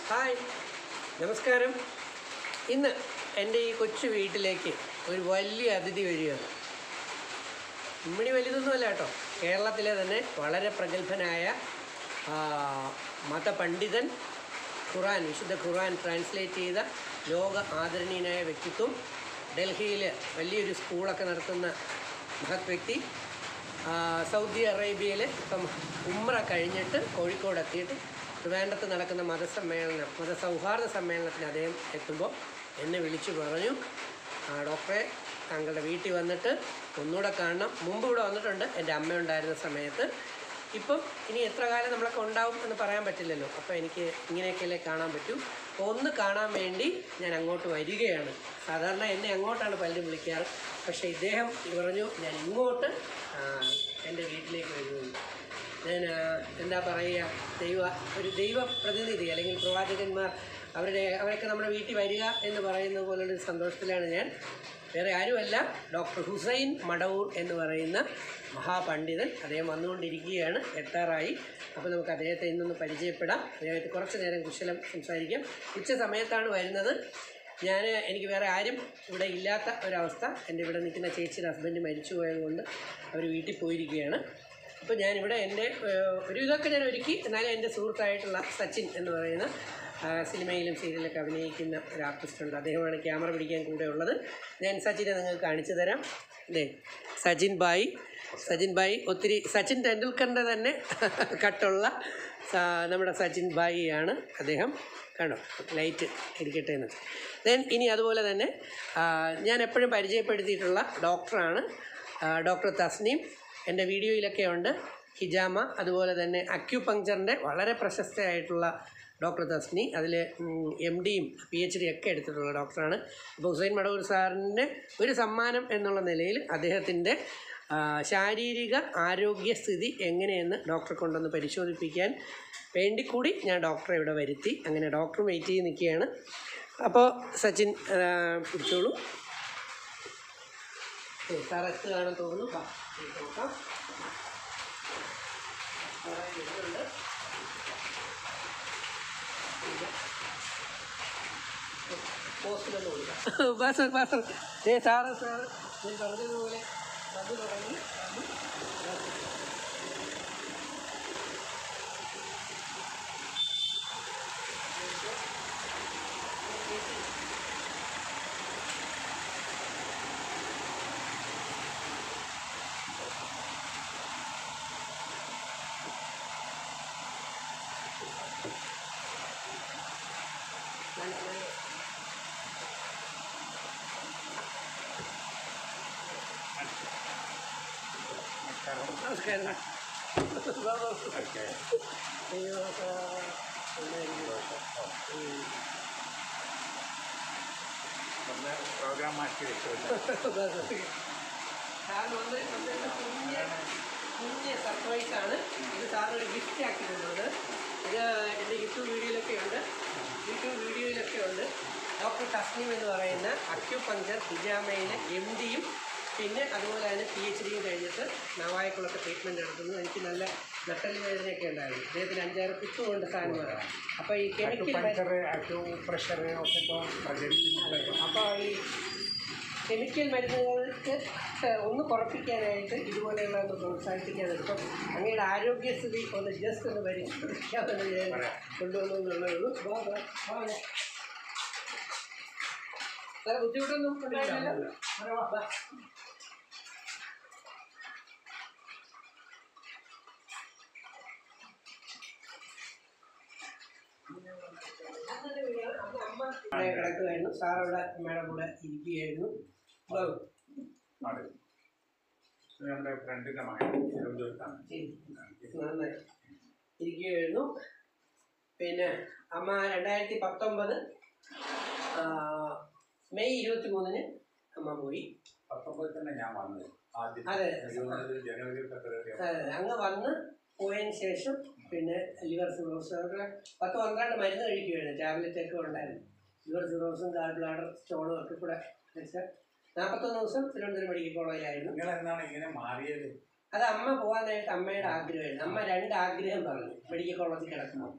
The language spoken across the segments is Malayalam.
ഹായ് നമസ്കാരം ഇന്ന് എൻ്റെ ഈ കൊച്ചു വീട്ടിലേക്ക് ഒരു വലിയ അതിഥി വരികയാണ് ഉമ്മണി വലുതൊന്നുമല്ല കേട്ടോ കേരളത്തിലെ തന്നെ വളരെ പ്രഗത്ഭനായ ആ, മതപണ്ഡിതൻ ഖുറാൻ വിശുദ്ധ ഖുറാൻ ട്രാൻസ്ലേറ്റ് ചെയ്ത ലോക ആദരണീയനായ വ്യക്തിത്വം ഡൽഹിയിൽ വലിയൊരു സ്കൂളൊക്കെ നടത്തുന്ന മഹത് വ്യക്തി ആ, സൗദി അറേബ്യയിൽ ഇപ്പം ഉമ്ര കഴിഞ്ഞിട്ട് കോഴിക്കോട് എത്തിയിട്ട് ട്രിവാൻഡ്രത്ത് നടക്കുന്ന മതസമ്മേളനം മതസൗഹാർദ്ദ സമ്മേളനത്തിന് അദ്ദേഹം എത്തുമ്പോൾ എന്നെ വിളിച്ചു പറഞ്ഞു ആ, ഡോക്ടറെ താങ്കളുടെ വീട്ടിൽ വന്നിട്ട് ഒന്നുകൂടെ കാണണം മുമ്പ് ഇവിടെ വന്നിട്ടുണ്ട് എൻ്റെ അമ്മ ഉണ്ടായിരുന്ന സമയത്ത് ഇപ്പം ഇനി എത്ര കാലം നമ്മളൊക്കെ ഉണ്ടാവും എന്ന് പറയാൻ പറ്റില്ലല്ലോ അപ്പോൾ എനിക്ക് ഇങ്ങനെയൊക്കെയല്ലേ കാണാൻ പറ്റൂ അപ്പോൾ ഒന്ന് കാണാൻ വേണ്ടി ഞാൻ അങ്ങോട്ട് വരികയാണ് സാധാരണ എന്നെ അങ്ങോട്ടാണ് പലരും വിളിക്കാറ് പക്ഷേ ഇദ്ദേഹം പറഞ്ഞു ഞാൻ ഇങ്ങോട്ട് ആ, എൻ്റെ വീട്ടിലേക്ക് വരുന്നു ഞാൻ ആ, എന്താ പറയുക ദൈവ ഒരു ദൈവ പ്രതിനിധി അല്ലെങ്കിൽ പ്രവാചകന്മാർ അവരുടെ അവരൊക്കെ നമ്മുടെ വീട്ടിൽ വരിക എന്ന് പറയുന്ന പോലുള്ളൊരു സന്തോഷത്തിലാണ് ഞാൻ വേറെ ആരുമല്ല ഡോക്ടർ ഹുസൈൻ മടവൂർ എന്ന് പറയുന്ന മഹാപണ്ഡിതൻ അദ്ദേഹം വന്നുകൊണ്ടിരിക്കുകയാണ് എത്താറായി അപ്പോൾ നമുക്ക് അദ്ദേഹത്തെ ഇന്നൊന്ന് പരിചയപ്പെടാം അദ്ദേഹത്തെ കുറച്ച് നേരം കുശലം സംസാരിക്കാം ഉച്ച സമയത്താണ് വരുന്നത് ഞാൻ എനിക്ക് വേറെ ആരും ഇവിടെ ഇല്ലാത്ത ഒരവസ്ഥ എൻ്റെ ഇവിടെ നിൽക്കുന്ന ചേച്ചിയുടെ ഹസ്ബൻഡ് മരിച്ചു പോയതുകൊണ്ട് അവർ വീട്ടിൽ പോയിരിക്കുകയാണ് അപ്പോൾ ഞാനിവിടെ എൻ്റെ ഏഹ്, ഒരു ഇതൊക്കെ ഞാൻ ഒരുക്കി എന്നാലും എൻ്റെ സുഹൃത്തായിട്ടുള്ള സച്ചിൻ എന്ന് പറയുന്ന ആ, സിനിമയിലും സീരിയലൊക്കെ അഭിനയിക്കുന്ന ഒരു ആർട്ടിസ്റ്റ് ഉണ്ട് അദ്ദേഹമാണ് ക്യാമറ പിടിക്കാൻ കൂടെ ഉള്ളത് ഞാൻ സച്ചിനെ നിങ്ങൾക്ക് കാണിച്ചു തരാം അതെ സച്ചിൻ ബായി സച്ചിൻ ബായി ഒത്തിരി സച്ചിൻ ടെണ്ടുൽക്കറിൻ്റെ തന്നെ കട്ടുള്ള സ- നമ്മുടെ സച്ചിൻ ബായിയാണ് അദ്ദേഹം കണ്ടോ ലൈറ്റ് ഇരിക്കട്ടെ എന്ന് ദെൻ ഇനി അതുപോലെ തന്നെ ആ, ഞാൻ എപ്പോഴും പരിചയപ്പെടുത്തിയിട്ടുള്ള ഡോക്ടറാണ് ആ, ഡോക്ടർ തസ്നീം എൻ്റെ വീഡിയോയിലൊക്കെ ഉണ്ട് ഹിജാമ അതുപോലെ തന്നെ അക്യുപങ്ചറിൻ്റെ വളരെ പ്രശസ്തയായിട്ടുള്ള ഡോക്ടർ തസ്നി അതിൽ എം ഡിയും പി എച്ച് ഡി ഒക്കെ എടുത്തിട്ടുള്ള ഡോക്ടറാണ് അപ്പോൾ ഹുസൈൻ മടവൂർ സാറിൻ്റെ ഒരു സമ്മാനം എന്നുള്ള നിലയിൽ അദ്ദേഹത്തിൻ്റെ ആ, ശാരീരിക ആരോഗ്യസ്ഥിതി എങ്ങനെയെന്ന് ഡോക്ടറെ കൊണ്ടൊന്ന് പരിശോധിപ്പിക്കാൻ വേണ്ടി കൂടി ഞാൻ ഡോക്ടറെ ഇവിടെ വരുത്തി അങ്ങനെ ഡോക്ടർ വെയിറ്റ് ചെയ്ത് നിൽക്കുകയാണ് അപ്പോൾ സച്ചിൻ ആ, പിടിച്ചോളൂ ഏ, സാർ എത്തുകയാണെന്ന് തോന്നുന്നു വാ, നമുക്ക് നോക്കാം സാറേ, ഇതുണ്ട്. ഇത്. പോസ്റ്റിലൊന്ന് കൊടുക്കാം ബാസർ ബാസർ ഏ സാറ് സാറ് ഞാൻ പറഞ്ഞതുപോലെ അത് തുടങ്ങി അത് നല്ല- നല്ല നമസ്കാരം വാ, വാ. അയ്യോ, സാർ. നന്നായിരിക്കുന്നു. ഉം. പ്രോഗ്രാം മാറ്റി വെച്ചു സാറിന് വന്ന് വന്നതിന്റെ കുഞ്ഞ് കുഞ്ഞ് സർപ്രൈസ് ആണ് ഇത് സാറിന് ഒരു ഗിഫ്റ്റ് ആക്കി തന്നത് ഇത് എൻ്റെ യൂട്യൂബ് വീഡിയോയിലൊക്കെ ഉണ്ട് യൂട്യൂബ് വീഡിയോയിലൊക്കെ ഉണ്ട് ഡോക്ടർ തസ്നീം എന്ന് പറയുന്ന അക്യുപഞ്ചർ ഹിജാമയിലെ എം ഡിയും പിന്നെ അതുപോലെ തന്നെ പി എച്ച് ഡിയും കഴിഞ്ഞിട്ട് നാവായക്കുളൊക്കെ ട്രീറ്റ്മെൻറ്റ് നടത്തുന്നു എനിക്ക് നല്ല നട്ടല് വേദനയൊക്കെ ഉണ്ടായിരുന്നു അദ്ദേഹത്തിന് അഞ്ചാറ് കുത്തുകൊണ്ട് സാധനമാണ് അപ്പോൾ ഈ കെമിക്കൽ പഞ്ചർ അക്യൂ പ്രഷർ ഒക്കെ ഇപ്പോൾ പ്രചരിക്കുന്നുണ്ട് അപ്പോൾ ഈ കെമിക്കൽ മരുന്നുകൾക്ക് ഒന്ന് കുറപ്പിക്കാനായിട്ട് ഇതുപോലെയുള്ള ഒന്ന് പ്രോത്സാഹിപ്പിക്കാനായിട്ട് ഇപ്പം അങ്ങയുടെ ആരോഗ്യസ്ഥിതി ഒന്ന് ജസ്റ്റ് ഒന്ന് പരിശോധിക്കാമെന്ന് ഞാൻ കൊണ്ടുവന്നു എന്നുള്ളതേ ഉള്ളൂ വാ, വാ, വാ, വാ. വേറെ ബുദ്ധിമുട്ടൊന്നും ഉണ്ടായില്ലല്ലോ വാ, വാ, വാ. അന്നൊരു വീഡിയോ, അന്ന് അമ്മ ഇവിടെ കിടക്കുമായിരുന്നു സാർ അവിടെ അമ്മയുടെ കൂടെ ഇരിക്കുകയായിരുന്നു വാ. ആണ് ഇത് നമ്മുടെ ഫ്രണ്ടിൻ്റെ മകൻ തിരുവനന്തപുരത്താണ് ശരി. നന്നായി ഇരിക്കുകയായിരുന്നു പിന്നെ അമ്മ രണ്ടായിരത്തി പത്തൊമ്പത് മെയ് ഇരുപത്തി മൂന്നിന് അമ്മ പോയി പത്തൊമ്പതിൽ തന്നെ ഞാൻ വന്നത് ആദ്യം അതെ. ഇരുപത് ജനുവരി ഫെബ്രുവരി അതെ, അങ്ങ് വന്ന് പോയതിന് ശേഷം പിന്നെ ലിവർ സിറോസ് അവരുടെ പത്ത് പന്ത്രണ്ട് മരുന്ന് കഴിക്കുകയായിരുന്നു ടാബ്ലറ്റ് ഒക്കെ ഉണ്ടായിരുന്നു ലിവർ സിറോസും ഗാൾ ബ്ലാഡർ സ്റ്റോണും ഒക്കെ കൂടെ വെച്ച് നാൽപ്പത്തൊന്ന് ദിവസം തിരുവനന്തപുരം മെഡിക്കൽ കോളേജിലായിരുന്നു നിങ്ങൾ എന്താണ് ഇങ്ങനെ മാറിയത് അത് അമ്മ പോകാനായിട്ട് അമ്മയുടെ ആഗ്രഹമായിരുന്നു അമ്മ രണ്ട് ആഗ്രഹം പറഞ്ഞു മെഡിക്കൽ കോളേജിൽ കിടക്കുമ്പോൾ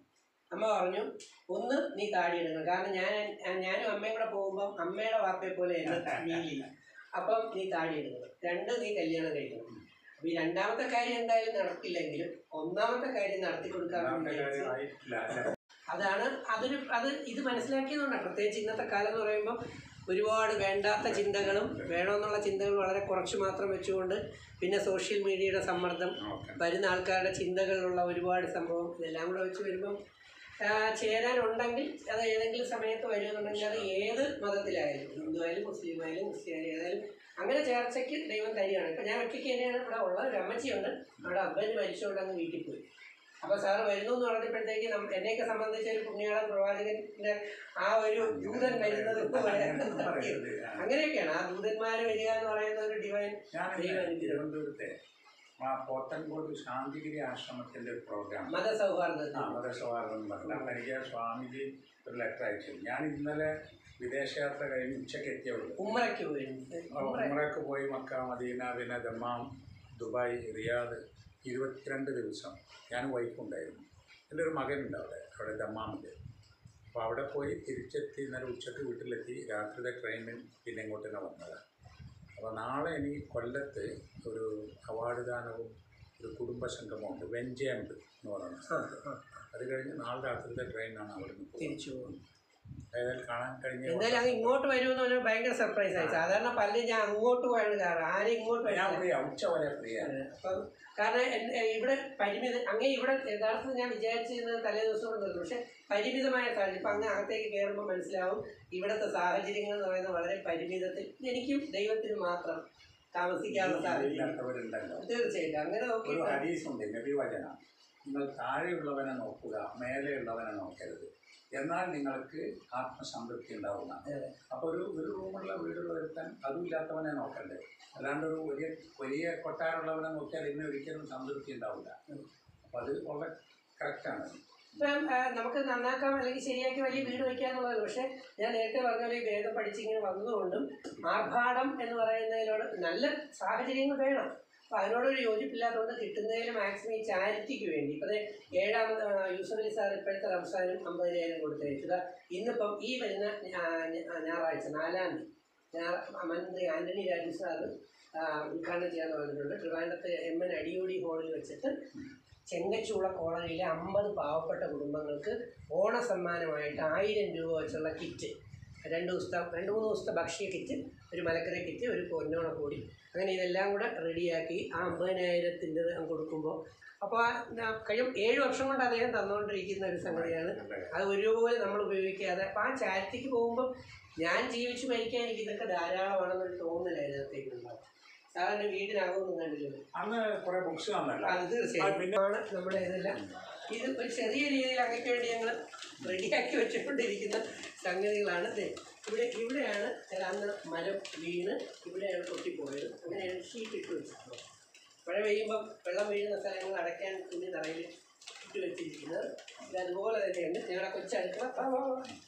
അമ്മ പറഞ്ഞു ഒന്ന് നീ താടി എടുക്കണം കാരണം ഞാൻ ഞാനും അമ്മയും കൂടെ പോകുമ്പോൾ അമ്മയുടെ വാപ്പയെ പോലെ എന്നെ ഫീൽ ചെയ്യും അപ്പം നീ താടി എടുക്കണം രണ്ട് നീ കല്യാണം കഴിക്കണം അപ്പൊ ഈ രണ്ടാമത്തെ കാര്യം എന്തായാലും നടക്കില്ലെങ്കിലും ഒന്നാമത്തെ കാര്യം നടത്തി കൊടുക്കാൻ വേണ്ടി വിചാരിച്ചു. ആയിട്ടില്ല അല്ലേ? അതാണ് അതൊരു അത് ഇത് മനസ്സിലാക്കിയതുകൊണ്ടാണ് പ്രത്യേകിച്ച് ഇന്നത്തെ കാലം എന്ന് പറയുമ്പോൾ ഒരുപാട് വേണ്ടാത്ത ചിന്തകളും വേണമെന്നുള്ള ചിന്തകൾ വളരെ കുറച്ച് മാത്രം വെച്ചുകൊണ്ട് പിന്നെ സോഷ്യൽ മീഡിയയുടെ സമ്മർദ്ദം ഓക്കെ. വരുന്ന ആൾക്കാരുടെ ചിന്തകളിലുള്ള ഒരുപാട് സംഭവം ഇതെല്ലാം കൂടെ വെച്ച് വരുമ്പം ആ, ചേരാനുണ്ടെങ്കിൽ അത് ഏതെങ്കിലും സമയത്ത് വരുമെന്നുണ്ടെങ്കിൽ അത് ഏത് മതത്തിലായാലും ഹിന്ദു ആയാലും മുസ്ലിം ആയാലും ക്രിസ്ത്യൻ ആയാലും അങ്ങനെ ചേർച്ചയ്ക്ക് ദൈവം തരികയാണ് ഇപ്പം ഞാൻ ഒറ്റയ്ക്ക് തന്നെയാണ് ഇവിടെ ഉള്ള ഒരു അമ്മച്ചിയുണ്ട് അവിടെ ഹസ്ബൻഡ് മരിച്ചുകൊണ്ട് അങ്ങ് വീട്ടിൽ പോയി അപ്പോൾ സാറ് വരുന്നു എന്ന് പറഞ്ഞപ്പോഴത്തേക്ക് നം- എന്നെയൊക്കെ സംബന്ധിച്ച് ഒരു പുണ്യാളൻ പ്രവാചകന്റെ ആ ഒരു ദൂതൻ വരുന്നത് പോലെ പറയരുത്. അങ്ങനെയൊക്കെയാണ് ആ ദൂതന്മാർ വരിക എന്ന് പറയുന്ന ഒരു ഡിവൈൻ ഞാൻ ദൈവം തിരുവനന്തപുരത്തെ ആ പോത്തൻകോട് ശാന്തിഗിരി ആശ്രമത്തിന്റെ ഒരു പ്രോഗ്രാം മതസൗഹാർദ്ദത്തിൽ മതസൗഹാർദ്ദം പറഞ്ഞ പരിചയ സ്വാമിജി ഒരു ലെറ്റർ അയച്ചു ഞാൻ ഇന്നലെ വിദേശയാത്ര കഴിഞ്ഞ് ഉച്ചയ്ക്ക് എത്തിയുള്ളൂ ഉമ്മറയ്ക്ക് പോയി ഉമ്മറ ഉമ്രക്ക് പോയി മക്ക മദീന പിന്നെ ദമ്മാം ദുബായ് റിയാദ് ഇരുപത്തിരണ്ട് ദിവസം ഞാൻ വൈഫുണ്ടായിരുന്നു എൻ്റെ ഒരു മകനുണ്ട് അവിടെ അവിടെ ദമ്മാമിൽ അപ്പോൾ അവിടെ പോയി തിരിച്ചെത്തി ഇന്നലെ ഉച്ചയ്ക്ക് വീട്ടിലെത്തി രാത്രിയുടെ ട്രെയിനിൽ പിന്നെ ഇങ്ങോട്ട് തന്നെ വന്നത് അപ്പോൾ നാളെ എനിക്ക് കൊല്ലത്ത് ഒരു അവാർഡ് ദാനവും ഒരു കുടുംബ സംഗമമുണ്ട് വെഞ്ചേമ്പ് എന്ന് പറയുന്ന ആ, സ്ഥലത്ത് ആ, അത് കഴിഞ്ഞ് നാളെ രാത്രിയുടെ ട്രെയിനാണ് അവിടെ നിന്ന് പോകുന്നത് തിരിച്ചു പോകും ഏതായാലും കാണാൻ കഴിഞ്ഞ എന്തായാലും അങ്ങ് ഇങ്ങോട്ട് വരുമെന്ന് പറഞ്ഞാൽ ഭയങ്കര സർപ്രൈസ് ആയി സാധാരണ പലരും ഞാൻ അങ്ങോട്ട് പോയാണ് കാരണം ആരും ഇങ്ങോട്ട് ഞാൻ വരില്ല. ഫ്രീ ഉച്ച വരെ ഫ്രീ ആണ് അപ്പം കാരണം എൻ- എ- ഇവിടെ പരിമിതി അങ്ങേ ഇവിടെ യഥാർത്ഥത്തിൽ ഞാൻ വിചാരിച്ചിരുന്നത് തലേ ദിവസം കൊണ്ട് നിർത്തും പക്ഷെ പരിമിതമായ സാഹചര്യം ഇപ്പം അങ്ങ് അകത്തേക്ക് കയറുമ്പോൾ മനസ്സിലാവും ഇവിടുത്തെ സാഹചര്യങ്ങൾ എന്ന് പറയുന്നത് വളരെ പരിമിതത്തിൽ എനിക്കും ദൈവത്തിനും മാത്രം താമസിക്കാനുള്ള സാഹചര്യം ഇല്ലാത്തവരുണ്ടല്ലോ തീർച്ചയായിട്ടും അങ്ങനെ ഒരു നോക്കി ഹരീസുണ്ട് നബിവചന നിങ്ങൾ താഴെയുള്ളവനെ നോക്കുക മേലെയുള്ളവനെ നോക്കരുത് എന്നാൽ നിങ്ങൾക്ക് ആത്മസംതൃപ്തി ഉണ്ടാവുന്നതാണ് അതെ. അപ്പോൾ ഒരു ഒരു റൂമുള്ള വീടുള്ള ഒരുത്തൻ അതും ഇല്ലാത്തവനെ നോക്കണ്ടേ അല്ലാണ്ട് ഒരു വലിയ വലിയ കൊട്ടാരമുള്ളവനെ നോക്കിയാൽ ഇന്ന് ഒരിക്കലും സംതൃപ്തി ഉണ്ടാവില്ല അപ്പോൾ അത് വളരെ കറക്റ്റാണ് ഇപ്പം ആ, നമുക്ക് നന്നാക്കാം അല്ലെങ്കിൽ ശരിയാക്കി വലിയ വീട് വയ്ക്കാന്നുള്ളത് പക്ഷെ ഞാൻ നേരത്തെ പറഞ്ഞ പോലെ ഈ വേദം പഠിച്ചിങ്ങനെ വന്നതുകൊണ്ടും ആർഭാടം എന്ന് പറയുന്നതിനോട് നല്ല സാഹചര്യങ്ങൾ വേണം അപ്പം അതിനോടൊരു യോജിപ്പില്ലാത്തതുകൊണ്ട് കിട്ടുന്നതിന് മാക്സിമം ഈ ചാരിറ്റിക്ക് വേണ്ടി ഇപ്പം ദേ ഏഴാമത് ആ, യൂസഫ് അലി സാർ ഇപ്പോഴത്തെ റംസാനും അമ്പതിനായിരം കൊടുത്തയച്ചത് ഇന്നിപ്പം ഈ വരുന്ന ഞാ- ഞാ- ഞായറാഴ്ച നാലാം തീയതി ഞാ- മന്ത്രി ആന്റണി രാജു സാർ ഉദ്ഘാടനം ചെയ്യാന്ന് പറഞ്ഞിട്ടുണ്ട് ട്രിവാൻഡ്രത്ത് എം എൻ അടിയോടി ഹാളിൽ വെച്ചിട്ട് ചെങ്കച്ചൂള കോളനിയിലെ അമ്പത് പാവപ്പെട്ട കുടുംബങ്ങൾക്ക് ഓണ സമ്മാനമായിട്ട് ആയിരം രൂപ വെച്ചുള്ള കിറ്റ് രണ്ട് ദിവസത്തെ രണ്ട് മൂന്ന് ദിവസത്തെ ഭക്ഷ്യ കിറ്റ് ഒരു മലക്കറി കിറ്റ് ഒരു പൊന്നോണ കൂടി അങ്ങനെ ഇതെല്ലാം കൂടെ റെഡിയാക്കി ആ അമ്പതിനായിരത്തിൻ്റെ കൊടുക്കുമ്പോൾ അപ്പോൾ ആ ന- കഴിയും ഏഴ് വർഷം കൊണ്ട് അദ്ദേഹം തന്നുകൊണ്ടിരിക്കുന്ന ഒരു സംഗതിയാണ് അത് ഒരുപോലെ നമ്മൾ ഉപയോഗിക്കാതെ അപ്പോൾ ആ ചാരിറ്റിക്ക് പോകുമ്പോൾ ഞാൻ ജീവിച്ചു മരിക്കാൻ എനിക്ക് ഇതൊക്കെ ധാരാളമാണെന്നൊരു തോന്നൽ അതിനകത്തേക്ക് ഉണ്ടാവും സാറിൻ്റെ വീടിനകമൊന്നും കണ്ടില്ലല്ലോ അന്ന് കുറെ ബുക്സ് തന്നല്ലോ അത് തീർച്ചയായും പിന്നെ ആണ് നമ്മുടെ ഇതെല്ലാം ഇത് ഒരു ചെറിയ രീതിയിൽ അങ്ങക്ക് വേണ്ടി ഞങ്ങൾ റെഡിയാക്കി വെച്ചുകൊണ്ടിരിക്കുന്ന സംഗതികളാണ് ദേ ഇവിടെ ഇവിടെയാണ് അന്ന് മരം വീണ് ഇവിടെയാണ് പൊട്ടിപ്പോയത് അങ്ങനെയാണ് ഷീറ്റ് ഇട്ട് വെച്ചിട്ടുള്ളത് മഴ പെയ്യുമ്പം വെള്ളം വീഴുന്ന സ്ഥലങ്ങൾ അടയ്ക്കാൻ കുഞ്ഞു തറയിൽ ഇട്ട് വെച്ചിരിക്കുന്നത് ഇത് അതുപോലെ തന്നെയുണ്ട് ഞങ്ങളുടെ കൊച്ചടുക്കള ആ, ആ,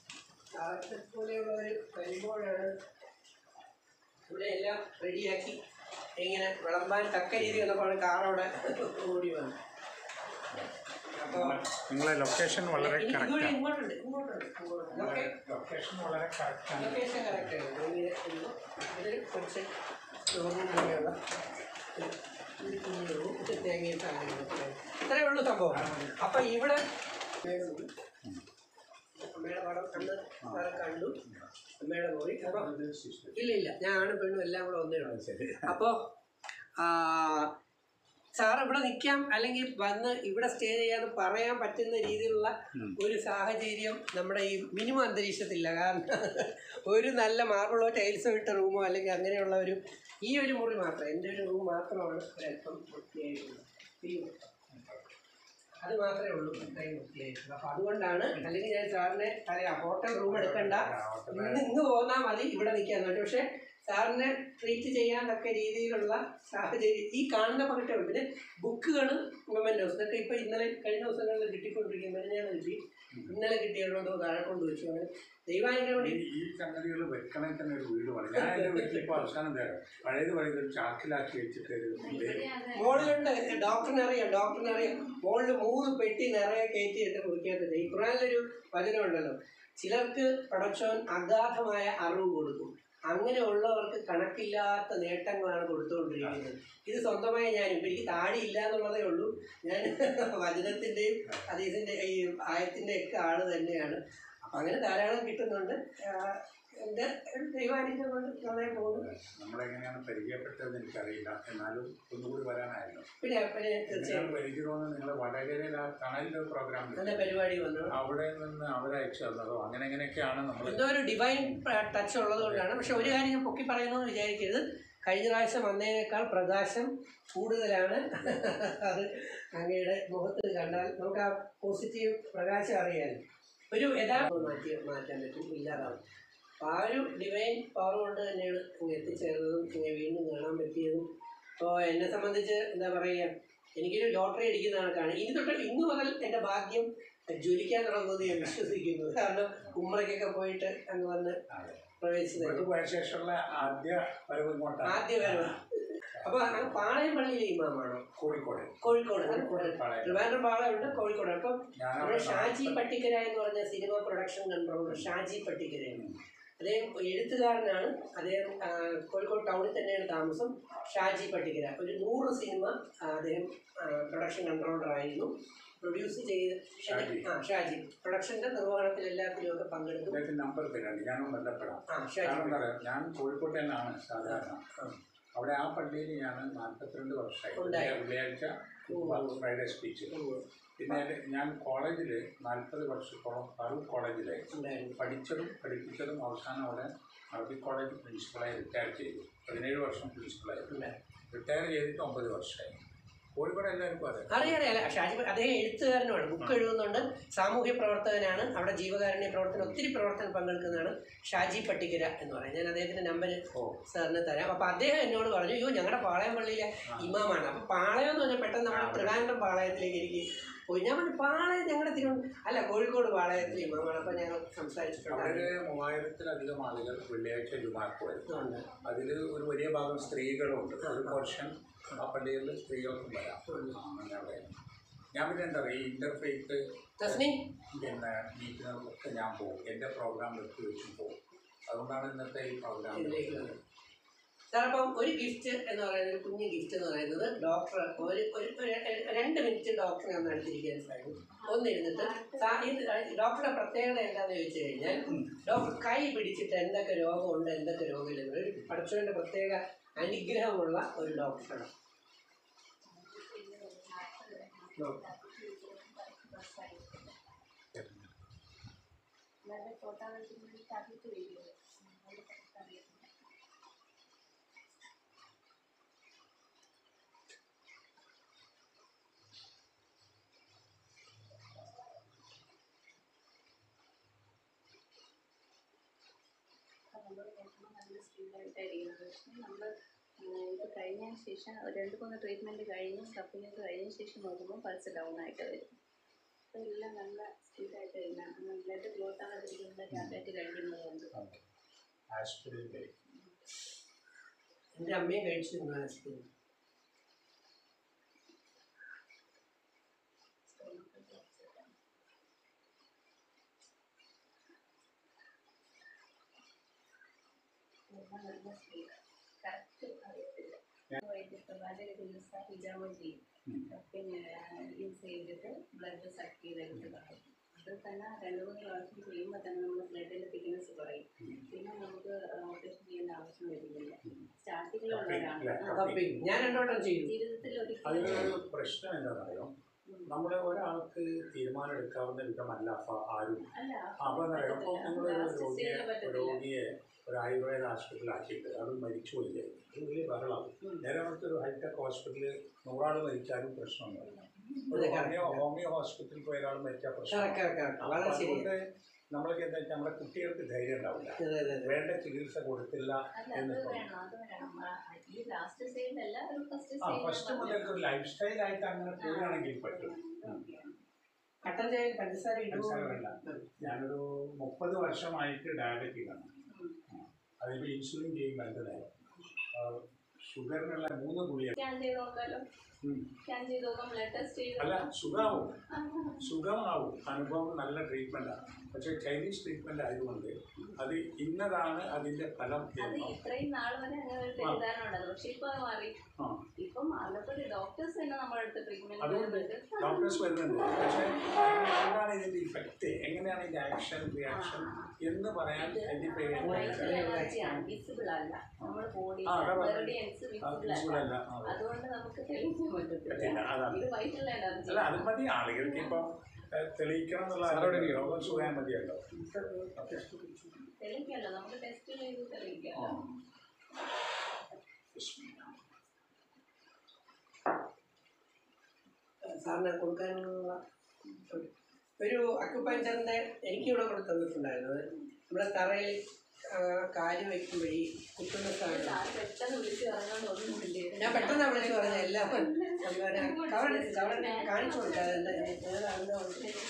ആ. ആ, ഇതുപോലെയുള്ള ഒരു വരുമ്പോഴാണ് ഇവിടെ എല്ലാം റെഡിയാക്കി ഇങ്ങനെ വിളമ്പാൻ തക്ക രീതി വന്നപ്പോഴാണ് കാറവിടെ ഓടി വന്നത് അപ്പോൾ നിങ്ങളെ ലൊക്കേഷൻ വളരെ ഇതുവഴി കറക്റ്റാണ് ഇങ്ങോട്ടുണ്ട് ഇങ്ങോട്ടുണ്ട് ഇങ്ങോട്ടുണ്ട് ഓക്കെ ലൊക്കേഷൻ വളരെ കറക്റ്റാണ് ലൊക്കേഷൻ കറക്റ്റാണ് ഇങ്ങനെ ഒരു ഇതിൽ കുറച്ച് സ്റ്റോറും പോലെയുള്ള ഒരു ഒരു കുഞ്ഞു room, ഒരു തേങ്ങയും സാധനങ്ങളൊക്കെ ഇത്രയേ ഉള്ളൂ സംഭവം അപ്പം ഇവിടെ അമ്മയുടെ പടം അന്ന് സാറ് കണ്ടു അമ്മയുടെ പോയി അപ്പം ഇല്ല ഇല്ല ഞാൻ ആണും പെണ്ണും എല്ലാം കൂടെ ഒന്നേ ഉള്ളൂ ശരി അപ്പോൾ സാർ ഇവിടെ നിൽക്കാം അല്ലെങ്കിൽ വന്ന് ഇവിടെ സ്റ്റേ ചെയ്യാന്ന് പറയാൻ പറ്റുന്ന രീതിയിലുള്ള ഒരു സാഹചര്യം നമ്മുടെ ഈ മിനിമം അന്തരീക്ഷത്തില്ല കാരണം ഒരു നല്ല മാർബിളോ ടൈൽസോ ഇട്ട റൂമോ അല്ലെങ്കിൽ അങ്ങനെയുള്ള ഒരു ഈ ഒരു മുറി മാത്രം എൻ്റെ ഒരു റൂം മാത്രമാണ് ഒരല്പം വൃത്തിയായിട്ടുള്ളത് ഈ മുറി. അത് മാത്രമേ ഉള്ളൂ ഇത്രയും വൃത്തിയായിട്ടുള്ളൂ അപ്പോൾ അതുകൊണ്ടാണ് അല്ലെങ്കിൽ ഞാൻ സാറിനെ അറിയാം ഹോട്ടൽ റൂം എടുക്കണ്ട ഇന്ന് ഇന്ന് പോന്നാൽ മതി ഇവിടെ നിൽക്കാൻ പറ്റും പക്ഷേ സാറിനെ ട്രീറ്റ് ചെയ്യാൻ തക്ക രീതിയിലുള്ള സാഹചര്യം ഈ കാണുന്ന പകട്ടേ ഉള്ളൂ പിന്നെ ബുക്കുകളും മെമ്മൻറ്റോസ് ഇതൊക്കെ ഇപ്പോൾ ഇന്നലെ കഴിഞ്ഞ ദിവസങ്ങളിൽ കിട്ടിക്കൊണ്ടിരിക്കുന്നത് ഞാൻ കിട്ടി ഇന്നലെ കിട്ടിയതുകൊണ്ട് താഴെ കൊണ്ട് വെച്ചു അങ്ങനെ ദൈവാനുഗ്രഹം കൊണ്ട് ഈ ഈ സംഗതികൾ വെക്കണമെങ്കിൽ തന്നെ ഒരു വീട് വേണം ഞാൻ എൻ്റെ വീട്ടിൽ ഇപ്പോൾ അവസാനം തരാം പഴയത് പഴയത് ഒരു ചാക്കിലാക്കി വെച്ചിട്ട് ഒരു ഇത് മോളിലുണ്ട് ഡോക്ടറിനെ അറിയാം ഡോക്ടറിനെ അറിയാം മോളിൽ മൂന്ന് പെട്ടി നിറയെ കയറ്റിയിട്ട് കുറിക്കാത്തത് ഈ ഖുറാനിലൊരു വചനമുണ്ടല്ലോ ചിലർക്ക് പടച്ചോൻ അഗാധമായ അറിവ് കൊടുക്കും അങ്ങനെയുള്ളവർക്ക് കണക്കില്ലാത്ത നേട്ടങ്ങളാണ് കൊടുത്തുകൊണ്ടിരിക്കുന്നത് ഇത് സ്വന്തമായി ഞാൻ ഇപ്പം എനിക്ക് താടി ഇല്ല എന്നുള്ളതേ ഉള്ളൂ ഞാൻ വചനത്തിൻ്റെയും അതീതിൻ്റെ ഈ ആയത്തിൻ്റെ ഒക്കെ ആള് തന്നെയാണ് അപ്പം അങ്ങനെ ധാരാളം കിട്ടുന്നുണ്ട് ആഹ് എൻ്റെ ദൈവാനുഗ്രഹം കൊണ്ട് നന്നായി പോകുന്നു നമ്മളെങ്ങനെയാണ് പരിചയപ്പെട്ടതെന്ന് എനിക്കറിയില്ല എന്നാലും ഒന്നുകൂടി വരാനായിരുന്നു പിന്നെ പിന്നെ തീർച്ചയായും എങ്ങനെയാണ് പരിചയമെന്ന് നിങ്ങൾ വടകരയിൽ ആ തണലിൻ്റെ പ്രോഗ്രാം നല്ല പരിപാടി വന്നു അവിടെ നിന്ന് അവരയച്ചു തന്നതോ അങ്ങനെ എങ്ങനെയൊക്കെയാണ് നമ്മൾ എന്തോ ഒരു ഡിവൈൻ ടച്ച് ഉള്ളത് കൊണ്ടാണ് പക്ഷെ ഒരു കാര്യം ഞാൻ പൊക്കി പറയുന്നു എന്ന് വിചാരിക്കരുത് കഴിഞ്ഞ പ്രാവശ്യം വന്നതിനേക്കാൾ പ്രകാശം കൂടുതലാണ് അത് അങ്ങയുടെ മുഖത്ത് കണ്ടാൽ നമുക്ക് ആ പോസിറ്റീവ് പ്രകാശം അറിയാൻ ഒരു യഥാർത്ഥ മാറ്റി മാറ്റാൻ പറ്റും ഇല്ലാതാവും അപ്പോൾ ആ ഒരു ഡിവൈൻ പവർ കൊണ്ട് തന്നെയാണ് ഇങ്ങ് എത്തിച്ചേർന്നതും ഇങ്ങനെ വീണ്ടും കാണാൻ പറ്റിയതും അപ്പോൾ എന്നെ സംബന്ധിച്ച് എന്താ പറയുക എനിക്കൊരു ലോട്ടറി അടിക്കുന്ന കണക്കാണ് ഇനി തൊട്ട് ഇന്ന് മുതൽ എൻ്റെ ഭാഗ്യം ജ്വലിക്കാൻ തുടങ്ങുമെന്ന് ഞാൻ വിശ്വസിക്കുന്നു കാരണം ഉമ്രയ്ക്കൊക്കെ പോയിട്ട് അങ്ങ് വന്ന് പ്രവേശിച്ചത് ഇവിടുത്തെ പോയ ശേഷമുള്ള ആദ്യ വരവ് ഇങ്ങോട്ടാണ് ആദ്യ വരവ് അപ്പോൾ അങ്ങ് പാളയം പള്ളിയിലെ ഇമാമാണോ കോഴിക്കോട് കോഴിക്കോട് ആണ് പാളയം. ട്രിവാൻഡ്രം പാളയമുണ്ട് കോഴിക്കോട് അപ്പം ഞാൻ നമ്മുടെ ഷാജി പട്ടിക്കര എന്ന് പറഞ്ഞ സിനിമ പ്രൊഡക്ഷൻ കൺട്രോളർ ഷാജി പട്ടിക്കരയാണ് അദ്ദേഹം എഴുത്തുകാരനാണ് അദ്ദേഹം ആ, കോഴിക്കോട് ടൗണിൽ തന്നെയാണ് താമസം ഷാജി പട്ടിക്കര ഒരു നൂറ് സിനിമ ആ, അദ്ദേഹം പ്രൊഡക്ഷൻ കൺട്രോളർ ആയിരുന്നു പ്രൊഡ്യൂസ് ചെയ്ത് ഷാജി. ആ ഷാജി പ്രൊഡക്ഷൻ്റെ നിർവഹണത്തിൽ എല്ലാത്തിലും ഒക്കെ പങ്കെടുത്തു അദ്ദേഹത്തിന് നമ്പർ തരാണ്ട് ഞാനും ബന്ധപ്പെടാം ആ ഷാജി കാരണം എന്താ പറയുക ഞാൻ കോഴിക്കോട്ട് തന്നെയാണ് സാധാരണ അവിടെ ആ പള്ളിയിൽ ഞാൻ നാൽപ്പത്തിരണ്ട് വർഷമായി ഉണ്ടായി. വെള്ളിയാഴ്ച ഓ. ഫ്രൈഡേ സ്പീച്ച് ഉവ്വ്. പിന്നെ ഞാൻ കോളേജിൽ നാൽപ്പത് വർഷത്തോളം ഫറൂഖ് കോളേജിലായിരുന്നു ഉണ്ടായിരുന്നു പഠിച്ചതും പഠിപ്പിച്ചതും അവസാനം അവിടെ അറബി കോളേജ് പ്രിൻസിപ്പളായി റിട്ടയർ ചെയ്തു പതിനേഴ് വർഷം പ്രിൻസിപ്പളായിരുന്നു ഉണ്ടായിരുന്നു റിട്ടയർ ചെയ്തിട്ട് ഒമ്പത് വർഷമായി കോഴിക്കോട് എല്ലാവർക്കും അതെ അറിയാം അറിയാം ഷാജി പ- അദ്ദേഹം എഴുത്തുകാരനുമാണ് ബുക്ക് എഴുതുന്നുണ്ട് സാമൂഹ്യ പ്രവർത്തകനാണ് അവിടെ ജീവകാരുണ്യ പ്രവർത്തനം ഒത്തിരി പ്രവർത്തനം പങ്കെടുക്കുന്നതാണ് ഷാജി പട്ടിക്കര എന്ന് പറയുന്നത് ഞാൻ അദ്ദേഹത്തിന്റെ നമ്പർ ഓ സാറിന് തരാം അപ്പോൾ അദ്ദേഹം എന്നോട് പറഞ്ഞു അയ്യോ ഞങ്ങളുടെ പാളയം പള്ളിയിലെ ഇമാമാണ് അപ്പോൾ പാളയം എന്ന് പറഞ്ഞാൽ പെട്ടെന്ന് നമ്മുടെ ട്രിവാൻഡ്രം പാളയത്തിലേക്ക് എനിക്ക് പോയി ഞാൻ പറഞ്ഞു പാളയം ഞങ്ങളുടെ തിരുവനന്തപുരം അല്ല കോഴിക്കോട് പാളയത്തിലെ ഇമാമാണ് അപ്പോൾ ഞങ്ങൾ സംസാരിച്ചിട്ടുണ്ട് അവിടെ മൂവായിരത്തിലധികം ആളുകൾ വെള്ളിയാഴ്ച ജുമാക്ക് വരും ഉണ്ട്. അതിൽ ഒരു വലിയ ഭാഗം സ്ത്രീകളുണ്ട് ഒരു പോർഷൻ ആ പള്ളികളിൽ സ്ത്രീകൾക്കും വരാം ആ, അങ്ങനെ അവിടെ ഞാൻ പിന്നെ എന്താ പറയുക ഈ ഇന്റർഫെയ്ത്ത് തസ്നി പിന്നെ മീറ്റിങ്ങുകൾക്കൊക്കെ ഞാൻ പോകും എൻ്റെ പ്രോഗ്രാം വെച്ച് വെച്ചും പോകും അതുകൊണ്ടാണ് ഇന്നത്തെ ഈ പ്രോഗ്രാം ഇതിലേക്ക് വന്നത്. സാർ അപ്പം ഒരു ഗിഫ്റ്റ് എന്ന് പറയുന്നത് ഒരു കുഞ്ഞു ഗിഫ്റ്റ് എന്ന് പറയുന്നത് ഡോക്ടർ ഒരു ഒരു ഒരു രണ്ട് മിനിറ്റ് ഡോക്ടറെ ഒന്ന് അടുത്തിരിക്കാൻ സാധിക്കും ഒന്നിരുന്നിട്ട് സാ- ഇത് ഡോക്ടറുടെ പ്രത്യേകത എന്താണെന്ന് ചോദിച്ചു കഴിഞ്ഞാൽ ഡോക്ടർ കൈ പിടിച്ചിട്ട് എന്തൊക്കെ രോഗമുണ്ട് എന്തൊക്കെ രോഗമില്ല ഒരു പഠിച്ചവൻ്റെ പ്രത്യേക അനുഗ്രഹമുള്ള ഒരു ഡോക്ടറാണ് നല്ല ഫോട്ടോ തട്ടിട്ട് വീഡിയോ നമ്മൾ നോക്കുമ്പോൾ നല്ല സ്പീഡായിട്ടായിരിക്കുന്നത് പക്ഷേ നമ്മൾ ഇത് കഴിഞ്ഞതിന് ശേഷം ഒരു രണ്ട് മൂന്ന് ട്രീറ്റ്മെൻറ്റ് കഴിഞ്ഞ് സപ്ലിമെൻറ്റ് കഴിഞ്ഞ ശേഷം നോക്കുമ്പോൾ പൾസ് ഡൗൺ ആയിട്ട് വരും അപ്പോൾ എല്ലാം നല്ല സ്പീഡായിട്ട് വരുന്ന ബ്ലഡ് ക്ലോട്ട് ആകാതിരിക്കുന്ന ടാബ്ലറ്റ് കഴിക്കുന്നതുകൊണ്ട് ആസ്പിരിൻ കഴിക്കും എൻ്റെ അമ്മയും കഴിച്ചിരുന്നു ആശുപത്രി എല്ലാം നല്ല സ്പീഡ് കറക്റ്റ് അറിയത്തില്ല വൈകിട്ട് വളരെ ദിവസം ഹിജാമം ചെയ്യും ഉം. പിന്നെ യൂസ് ചെയ്തിട്ട് ബ്ലഡ് സക്ക് ചെയ്തെടുത്ത് കളയും അത് തന്നെ രണ്ട് മൂന്ന് പ്രാവശ്യം ചെയ്യുമ്പോൾ തന്നെ നമ്മുടെ ബ്ലഡിൻ്റെ തിക്നെസ് കുറയും പിന്നെ നമുക്ക് ഓപ്പറേഷൻ ചെയ്യേണ്ട ആവശ്യം വരുന്നില്ല സ്റ്റാർട്ടിങ്ങിലുള്ളവരാണ് ആ, അപ്പം ഞാൻ രണ്ടോട്ടം ചെയ്തു ജീവിതത്തിൽ ഒരിക്കലും അതിനൊരു പ്രശ്നം എന്താണെന്നറിയോ നമ്മുടെ ഒരാൾക്ക് തീരുമാനം എടുക്കാവുന്ന വിധമല്ല അപ്പോൾ ആരും അല്ല അപ്പോൾ എന്നറിയോ അപ്പോൾ നിങ്ങളൊരു assist രോഗിയെ ചെയ്യാൻ പറ്റത്തില്ല. രോഗിയെ ഒരു ആയുർവേദ ആശുപത്രിയിലാക്കിയിട്ട് അത് മരിച്ചു പോയില്ലേ അത് വലിയ ബഹളാവും നേരെ മറിച്ച് ഒരു ഹൈടെക് ഹോസ്പിറ്റലിൽ നൂറാൾ മരിച്ചാലും പ്രശ്നമൊന്നുമില്ല ഒരു ഹോമിയോ ഹോമിയോ ഹോസ്പിറ്റലിൽ പോയ ഒരാൾ മരിച്ചാൽ പ്രശ്നം കറക്റ്റ് കറക്റ്റ് അപ്പോൾ വളരെ ശരി അതുകൊണ്ട് നമ്മളൊക്കെ എന്താ വെച്ചാൽ നമ്മുടെ കുട്ടികൾക്ക് ധൈര്യം ഉണ്ടാവില്ല അതെ അതെ അതെ വേണ്ട ചികിത്സ കൊടുത്തില്ല അല്ല എന്ന് അത് തോന്നുന്നു വേണം അത് വേണം ആ, ഈ ലാസ്റ്റ് സ്റ്റേജിലല്ല ഒരു ഫസ്റ്റ് ആ ഫസ്റ്റ് മുതൽ ഒരു ലൈഫ് സ്റ്റൈലായിട്ട് അങ്ങനെ പോവുകയാണെങ്കിൽ പറ്റും കട്ടൻ ചായയിൽ പഞ്ചസാര ഇടുമോ പഞ്ചസാര വേണ്ട. ഞാനൊരു മുപ്പത് വർഷമായിട്ട് ഡയബറ്റിക് ആണ് അതിൽ ഇൻസുലിൻ ചെയ്യും നല്ലതായി ഷുഗറിനുള്ള മൂന്ന് ഗുളിക സ്കാൻ ചെയ്ത് നോക്കാലോ ഉം. സ്കാൻ ചെയ്ത് നോക്കാം ബ്ലഡ് ടെസ്റ്റ് ചെയ്ത് അല്ല സുഖമാവും സുഖമാവും അനുഭവം നല്ല ട്രീറ്റ്മെൻറ്റാണ് പക്ഷേ ചൈനീസ് ട്രീറ്റ്മെൻറ്റ് ആയതുകൊണ്ട് അത് ഇന്നതാണ് അതിൻ്റെ ഫലം അത് എന്ന് ഇത്രയും നാൾ വരെ അങ്ങനെ ഒരു തെറ്റിദ്ധാരണ ഉണ്ടായിരുന്നു പക്ഷെ ഇപ്പൊ അത് മാറി ആ ഇപ്പം ആലപ്പുഴ ഡോക്ടേഴ്സ് തന്നെ നമ്മുടെ അടുത്ത് ട്രീറ്റ്മെന്റ് അതുകൊണ്ട് ഡോക്ടേഴ്സ് വരുന്നുണ്ട് പക്ഷേ എന്താണ് ഇതിൻ്റെ ഇഫക്റ്റ് എങ്ങനെയാണ് ഇതിൻ്റെ ആക്ഷൻ റിയാക്ഷൻ എന്ന് പറയാൻ ഐഡൻറ്റിഫൈ ചെയ്യാൻ വിസിബിൾ അല്ല നമ്മുടെ ബോഡി ആ, അതാ പറഞ്ഞത്. മെറിഡിയൻസ് വിസിബിൾ വിസിബിൾ അല്ല അല്ല ആ. അതുകൊണ്ട് നമുക്ക് തെളിയിക്കാൻ പറ്റില്ല, പറ്റത്തില്ല അതാണ്. ഇത് വൈറ്റുള്ള എനർജി അല്ല അത് മതി ആളുകൾക്ക് ഇപ്പം ഏഹ്, തെളിയിക്കണം എന്നുള്ള രോഗം സുഖാൻ മതിയല്ലോ തെളിയിക്കല്ലോ നമുക്ക് ടെസ്റ്റ് ചെയ്ത് തെളിയിക്കാം സാറിന് കൊടുക്കാനുള്ള ഒരു അക്യുപഞ്ചറിന്റെ എനിക്കിവിടെ ഇവിടെ തന്നിട്ടുണ്ടായിരുന്നു നമ്മുടെ തറയിൽ ആ, കാല് വയ്ക്കും വഴി കുത്തുന്ന സാധനം സാറ് പെട്ടെന്ന് വിളിച്ച് പറഞ്ഞോണ്ട് ഒന്നുമില്ലേ ഞാൻ പെട്ടെന്ന് വിളിച്ച് പറഞ്ഞ എല്ലാം കവർ കവർ കാണിച്ചു കൊടുക്കാതെ എന്താ ഏതാണെന്ന്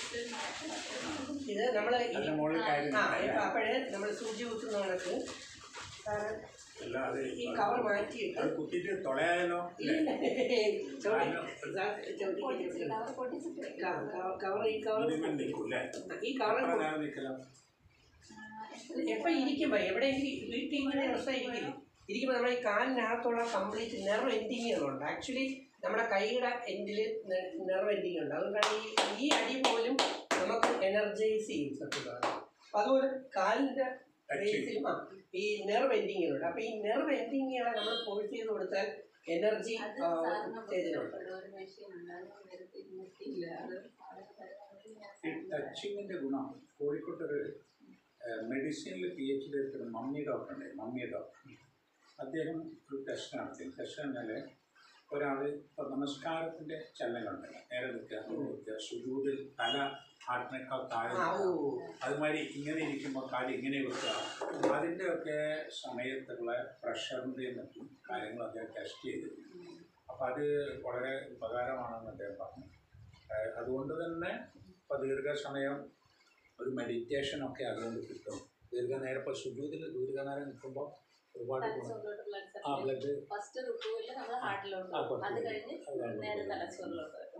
ഇത് നമ്മൾ അതിന്റെ മുകളിൽ കാര്യം ആ ഇപ്പം അപ്പോഴേ നമ്മൾ സൂചി കുത്തുന്ന കണക്ക് സാറ് അല്ല അത് ഈ കവർ മാറ്റിയിട്ട് അത് കുത്തിയിട്ട് തുളയായാലോ ഇല്ല. ചവിട്ടി. സാർ ചവിട്ടി. അവർ പൊട്ടിച്ചിട്ട് ക- ക- കവർ ഈ കവർ ഇതിങ്ങനെ നിൽക്കൂല്ലേ ഈ കവർ എത്ര നേരം നിൽക്കലാം എപ്പോൾ ഇരിക്കുമ്പോൾ എവിടെയെങ്കിലും വീട്ടിൽ ഇങ്ങനെ അവസ്ഥ ഇരിക്കില്ല ഇരിക്കുമ്പോൾ നമ്മുടെ ഈ കാലിനകത്തുള്ള കംപ്ലീറ്റ് നെർവ് എൻഡിങ്ങുകളുണ്ട് ആക്ച്വലി നമ്മുടെ കൈയുടെ എൻഡിൽ നെർവ് എൻഡിങ് ഉണ്ട് അതുകൊണ്ടാണ് ഈ ഈ അടി പോലും നമുക്ക് എനർജൈസ് ചെയ്യും സത്യം പറഞ്ഞാൽ അപ്പം അതുപോലെ കാലിൻ്റെ ബേസിലും ആ ഈ നെർവ് എൻഡിങ്ങുകളുണ്ട് അപ്പോൾ ഈ നെർവ് എൻഡിങ്ങുകളെ നമ്മൾ ഫോഴ്സ് ചെയ്ത് കൊടുത്താൽ എനർജി അത് സാറിന് ചെയ്തിട്ടുണ്ട് ഒരു മെഷീൻ ഉണ്ടാകും നേരത്തെ നിർത്തിയില്ല അത് ഈ ടച്ചിങ്ങിന്റെ ഗുണം കോഴിക്കോട്ടൊരു മെഡിസിനിൽ പി എച്ച് ഡി എടുക്കുന്ന മമ്മി ഡോക്ടർ ഉണ്ട് മമ്മി ഡോക്ടർ അദ്ദേഹം ഒരു ടെസ്റ്റ് നടത്തി ടെസ്റ്റ് പറഞ്ഞാൽ ഒരാൾ ഇപ്പോൾ നമസ്കാരത്തിൻ്റെ ചലനങ്ങളുണ്ടല്ലോ നേരെ നിൽക്കുക നിൽക്കുക സുജൂതിൽ തല ഹാർട്ടിനേക്കാൾ താഴെ ആ ഓ നിൽക്കുക. അതുമാതിരി ഇങ്ങനെ ഇരിക്കുമ്പോൾ കാല് ഇങ്ങനെ വെക്കുക അതിൻ്റെയൊക്കെ സമയത്തുള്ള പ്രഷറിൻ്റെയും മറ്റും കാര്യങ്ങൾ അദ്ദേഹം ടെസ്റ്റ് ചെയ്തിരുന്നു അപ്പോൾ അത് വളരെ ഉപകാരമാണെന്ന് അദ്ദേഹം പറഞ്ഞു ഏഹ് അതുകൊണ്ട് തന്നെ ഇപ്പോൾ ദീർഘസമയം ഒരു മെഡിറ്റേഷനൊക്കെ അതുകൊണ്ട് കിട്ടും ദീർഘനേരം ഇപ്പോൾ സുജൂതിൽ ദീർഘനേരം നിൽക്കുമ്പോൾ ഒരുപാട് ഗുണം ആ ബ്ലഡ് ഫസ്റ്റ് റുക്കുവിൽ നമ്മൾ ഹാർട്ടിലോട്ട് ആ, പോകും അത് പുറത്ത് കഴിഞ്ഞ് അതാണ് നേരെ പോകുന്നത്. തലച്ചോറിലോട്ട് വരും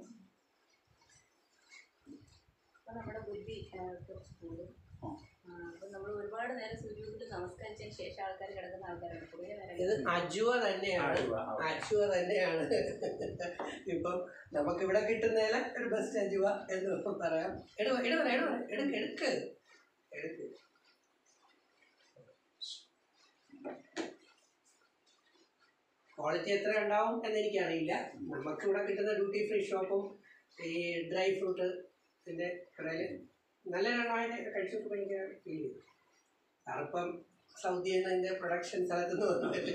അപ്പൊ നമ്മുടെ ബുദ്ധി ആ, കുറച്ച് കൂടും ആ. അപ്പൊ നമ്മൾ ഒരുപാട് നേരം സൂര്യോദയത്തിൽ നമസ്കരിച്ചതിന് ശേഷം ആൾക്കാർ കിടക്കുന്ന ആൾക്കാരാണ് കുറേ നേരം ഇത് അജുവ തന്നെയാണ് അജുവ, ആ. അജുവ തന്നെയാണ് ഇപ്പം നമുക്കിവിടെ കിട്ടുന്നതിലെ ഒരു ബെസ്റ്റ് അജുവ എന്ന് പറയാം എടു എടു എടു എടുക്ക് എടുക്ക് എടുക്ക് ക്വാളിറ്റി എത്ര ഉണ്ടാവും എന്ന് എനിക്കറിയില്ല നമുക്കിവിടെ കിട്ടുന്ന ഡ്യൂട്ടി ഫ്രീ ഷോപ്പും ഈ ഡ്രൈ ഫ്രൂട്ട് ഇതിൻ്റെ കടയിൽ നല്ല രണ്ടായിട്ട് കഴിച്ചിട്ട് ഭയങ്കര ഫീൽ ചെയ്തു സാറിപ്പം സൗദിയിൽ നിന്ന് അതിൻ്റെ പ്രൊഡക്ഷൻ സ്ഥലത്ത് നിന്ന് വന്നതല്ലേ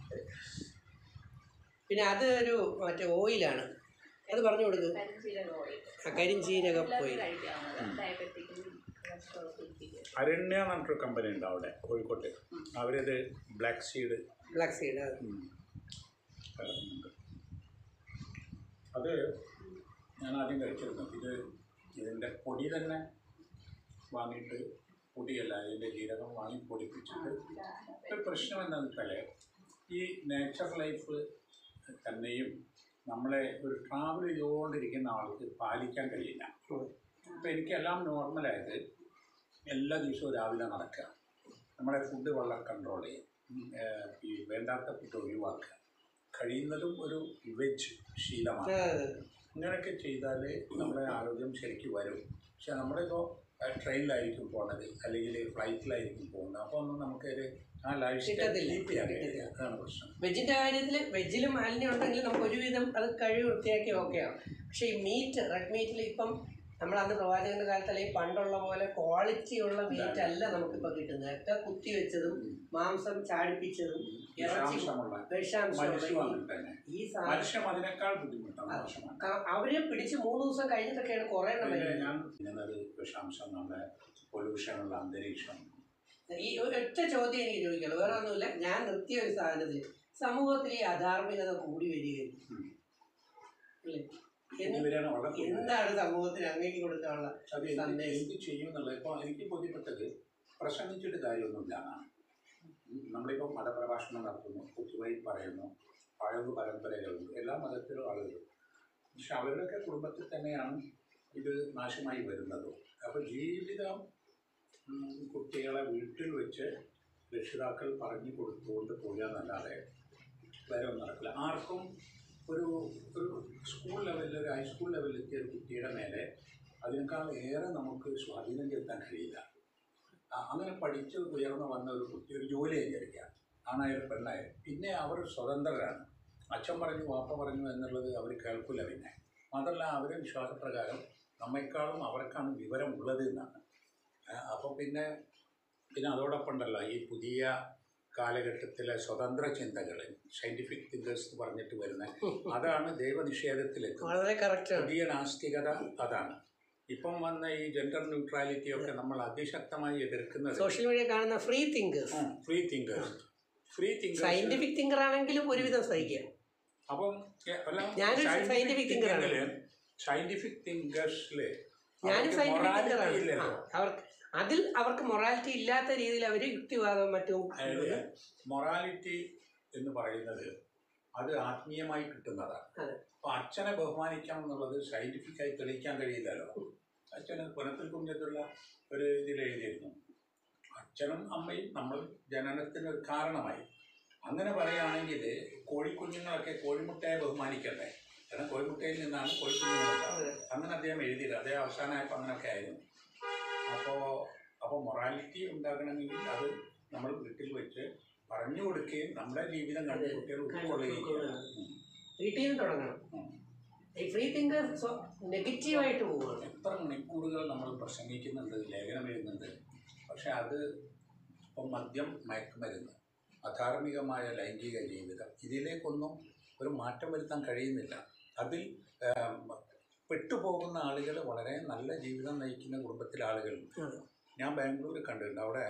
പിന്നെ അത് ഒരു മറ്റേ ഓയിലാണ് അത് പറഞ്ഞു കൊടുക്കുക കരിഞ്ചീരക ഓയിൽ കരിഞ്ചീരകം ഓയിൽ കഴിക്കാവുന്നത് ഡയബറ്റിക്കും കൊളസ്ട്രോൾ പിടിപ്പിക്കും അരണ്യ എന്ന് പറഞ്ഞിട്ടൊരു കമ്പനി ഉണ്ട് അവിടെ കോഴിക്കോട്ട് അവരത് ബ്ലാക്ക് സീഡ് ബ്ലാക്ക് സീഡ് ഉം. കലർന്നുണ്ട്. അത് ഞാൻ ആദ്യം കഴിച്ചിരുന്നു ഇത് ഇതിൻ്റെ പൊടി തന്നെ വാങ്ങിയിട്ട് പൊടിയല്ല ഇതിൻ്റെ ജീരകം വാങ്ങി പൊടിപ്പിച്ചിട്ട് ഒരു പ്രശ്നം എന്താണെന്ന് വെച്ചാൽ ഈ നേച്ചർ ലൈഫ് തന്നെയും നമ്മളെ ഒരു ട്രാവൽ ചെയ്തുകൊണ്ടിരിക്കുന്ന ആൾക്ക് പാലിക്കാൻ കഴിയില്ല അപ്പോൾ എനിക്കെല്ലാം നോർമലായത് എല്ലാ ദിവസവും രാവിലെ നടക്കുക നമ്മുടെ ഫുഡ് വളരെ കൺട്രോൾ ചെയ്യും ഉം, ഏഹ് ഈ വേണ്ടാത്ത ഫുഡ് ഒഴിവാക്കുക കഴിയുന്നതും ഒരു വെജ് ശീലമാണ് അങ്ങനെയൊക്കെ ചെയ്താൽ നമ്മുടെ ആരോഗ്യം ശരിക്കും വരും പക്ഷെ നമ്മളിപ്പോൾ ട്രെയിനിലായിരിക്കും പോണത് അല്ലെങ്കിൽ ഫ്ലൈറ്റിലായിരിക്കും പോകുന്നത് അപ്പോൾ ഒന്നും നമുക്കൊരു ആ ലൈഫ് സ്റ്റൈൽ കിട്ടത്തില്ല. കീപ്പ് ചെയ്യാൻ കഴിയില്ല കിട്ടത്തില്ല. അതാണ് പ്രശ്നം വെജിൻ്റെ കാര്യത്തിൽ വെജിലും മാലിന്യം ഉണ്ടെങ്കിൽ നമുക്ക് ഒരുവിധം അത് കഴിവ് വൃത്തിയാക്കി ഓക്കെയാണ് പക്ഷേ ഈ മീറ്റ് റെഡ് മീറ്റിൽ ഇപ്പം നമ്മൾ അന്ന് പ്രവാചകന്റെ കാലത്ത് അല്ലെങ്കിൽ പണ്ടുള്ള പോലെ ക്വാളിറ്റി ഉള്ള മീറ്റ് അല്ല നമുക്കിപ്പോൾ കിട്ടുന്നത് ഒക്കെ കുത്തി വെച്ചതും മാംസം ചാടിപ്പിച്ചതും ഇറച്ചി വിഷാംശമുള്ള വിഷാംശം മനുഷ്യനും അങ്ങനെ തന്നെ ഈ സാധനം മനുഷ്യൻ അതിനേക്കാൾ ബുദ്ധിമുട്ടാണ് മോശമാണ് ക- അവരെ പിടിച്ച് മൂന്ന് ദിവസം കഴിഞ്ഞിട്ടൊക്കെയാണ് കുറേ എണ്ണം പിന്നെ വരുന്നത് ഞാൻ ഇന്നത് വിഷാംശം നമ്മുടെ പൊല്യൂഷനുള്ള അന്തരീക്ഷം ഈ ഒരു ഒറ്റ ചോദ്യം എനിക്ക് ചോദിക്കുള്ളൂ വേറെ ഒന്നുമില്ല ഞാൻ നിർത്തിയ ഒരു സാധനത്തിൽ സമൂഹത്തിൽ ഈ അധാർമികത കൂടി വരികയും ഉം. അല്ലേ എന്ത്- ഇവരാണ് വളരെ കൂടുതൽ. എന്താണ് സമൂഹത്തിന് അങ്ങേക്ക് കൊടുക്കാനുള്ള അത് എന്ത് സന്ദേശം. എന്ത് ചെയ്യും എന്നുള്ളത് ഇപ്പോൾ എനിക്ക് ബോധ്യപ്പെട്ടത് പ്രസംഗിച്ചിട്ട് കാര്യമൊന്നുമില്ല എന്നാണ് ഉം, നമ്മളിപ്പോൾ മതപ്രഭാഷണം നടത്തുന്നു കുത്തുവഴി പറയുന്നു പഴവ് പരമ്പരകളുണ്ട് എല്ലാ മതത്തിലും ആളുകൾ പക്ഷെ അവരുടെയൊക്കെ കുടുംബത്തിൽ തന്നെയാണ് ഇത് നാശമായി വരുന്നത് അപ്പോൾ ജീവിതം ഉം, കുട്ടികളെ വീട്ടിൽ വെച്ച് രക്ഷിതാക്കൾ പറഞ്ഞു കൊടുത്തുകൊണ്ട് പോകാന്നല്ലാതെ വേറെ ഒന്നും നടക്കില്ല ആർക്കും ഒരു ഒരു സ്കൂൾ ലെവലിൽ ഒരു ഹൈസ്കൂൾ ലെവലിൽ എത്തിയ ഒരു കുട്ടിയുടെ മേലെ അതിനേക്കാൾ ഏറെ നമുക്ക് സ്വാധീനം ചെലുത്താൻ കഴിയില്ല ആ- അങ്ങനെ പഠിച്ച് ഉയർന്നു വന്ന ഒരു കുട്ടി ഒരു ജോലി വിചാരിക്കുക ആണായാലും പെണ്ണായാലും പിന്നെ അവർ സ്വതന്ത്രരാണ് അച്ഛൻ പറഞ്ഞു വാപ്പ പറഞ്ഞു എന്നുള്ളത് അവർ കേൾക്കില്ല പിന്നെ മാത്രമല്ല അവരുടെ വിശ്വാസപ്രകാരം നമ്മെക്കാളും അവർക്കാണ് വിവരം ഉള്ളത് എന്നാണ് അപ്പോൾ പിന്നെ പിന്നെ അതോടൊപ്പം ഉണ്ടല്ലോ ഈ പുതിയ കാലഘട്ടത്തിലെ സ്വതന്ത്ര ചിന്തകൾ സയൻറ്റിഫിക് തിങ്കേഴ്സ് എന്ന് പറഞ്ഞിട്ട് വരുന്ന അതാണ് ദൈവനിഷേധത്തിലെത്തുന്നത് വളരെ കറക്റ്റാണ് പുതിയ നാസ്തികത അതാണ് ഇപ്പം വന്ന ഈ ജെൻഡർ ന്യൂട്രാലിറ്റി ഒക്കെ നമ്മൾ അതിശക്തമായി എതിർക്കുന്നത് സോഷ്യൽ മീഡിയ കാണുന്ന free thinkers free thinkers free thinkers scientific thinker ആണെങ്കിലും ഒരുവിധം സഹിക്കാം അപ്പം എ- അല്ല, ഞാനൊരു scientific scientific thinker ആണ്. thinking-ല്, scientific thinkersല് ഞാനും അവർക്ക് സയന്റിഫിക് morality തിങ്കറാണ് ഇല്ലല്ലോ. അവർക്ക് അതിൽ അവർക്ക് മൊറാലിറ്റി ഇല്ലാത്ത രീതിയിൽ അവർ യുക്തിവാദം മറ്റും അതായത് മൊറാലിറ്റി എന്ന് പറയുന്നത് അത് ആത്മീയമായി കിട്ടുന്നതാണ് അതെ. അപ്പൊ അച്ഛനെ ബഹുമാനിക്കാം എന്നുള്ളത് സയന്റിഫിക്കായി തെളിയിക്കാൻ കഴിയില്ലല്ലോ അച്ഛന് പുനത്തിൽ കുഞ്ഞത്തുള്ള ഒരു ഇതിൽ എഴുതിയിരുന്നു അച്ഛനും അമ്മയും നമ്മൾ ജനനത്തിന് ഒരു കാരണമായി അങ്ങനെ പറയുകയാണെങ്കിൽ കോഴിക്കുഞ്ഞുങ്ങളൊക്കെ കോഴിമുട്ടയെ ബഹുമാനിക്കണ്ടേ കാരണം കോഴിമുട്ടയിൽ നിന്നാണ് കോഴിക്കുഞ്ഞുങ്ങൾ ഉണ്ടാവുന്നത്. അങ്ങനെ അദ്ദേഹം എഴുതിയില്ല അതേ അവസാനമായപ്പോൾ അങ്ങനെയൊക്കെ ആയിരുന്നു അപ്പോൾ അപ്പോൾ മൊറാലിറ്റി ഉണ്ടാകണമെങ്കിൽ അത് നമ്മൾ വീട്ടിൽ വെച്ച് പറഞ്ഞു കൊടുക്കുകയും നമ്മുടെ ജീവിതം കണ്ട് കുട്ടികൾ ഉൾക്കൊള്ളുകയും ചെയ്യണം. ഉം. വീട്ടിൽ നിന്ന് തുടങ്ങണം ഉം. ഈ ഫ്രീ തിങ്കേഴ്സ് നെഗറ്റീവായിട്ട് പോവുകയാണ് എത്ര മണിക്കൂറുകൾ നമ്മൾ പ്രസംഗിക്കുന്നുണ്ട് ലേഖനം എഴുതുന്നുണ്ട് പക്ഷെ അത് ഇപ്പം മദ്യം മയക്കുമരുന്ന് അധാർമികമായ ലൈംഗിക ജീവിതം ഇതിലേക്കൊന്നും ഒരു മാറ്റം വരുത്താൻ കഴിയുന്നില്ല അതിൽ ആം, പെട്ടുപോകുന്ന ആളുകൾ വളരെ നല്ല ജീവിതം നയിക്കുന്ന കുടുംബത്തിലെ ആളുകളുണ്ട് അതെ. ഞാൻ ബാംഗ്ലൂർ കണ്ടിട്ടുണ്ട് അവിടെ